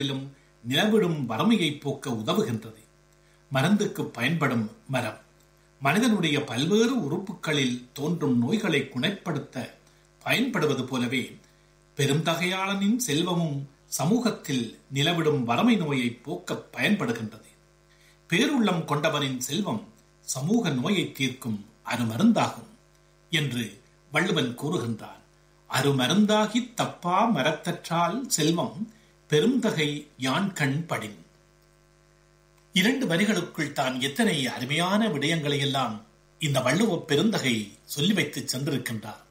உலகிலும் நிலவிடும் வறுமையை போக்க உதவுகின்றது மருந்துக்கு பயன்படும் மரம் மனிதனுடைய பல்வேறு உறுப்புகளில் தோன்றும் நோய்களை குணப்படுத்த பயன்படுவது போலவே பெருந்தகையாளனின் செல்வமும் சமூகத்தில் நிலவிடும் வறுமை நோயை போக்க பயன்படுகின்றது பேருள்ளம் கொண்டவனின் செல்வம் சமூக நோயை தீர்க்கும் அருமருந்தாகும் என்று வள்ளுவன் கூறுகின்றான் அருமருந்தாகி தப்பா மரத்தற்றால் செல்வம் பெருந்தகை யான் கண் படின் இரண்டு வரிகளுக்குள் தான் எத்தனை அருமையான விடயங்களை எல்லாம் இந்த வள்ளுவ பெருந்தகை சொல்லி வைத்து சென்றிருக்கின்றார்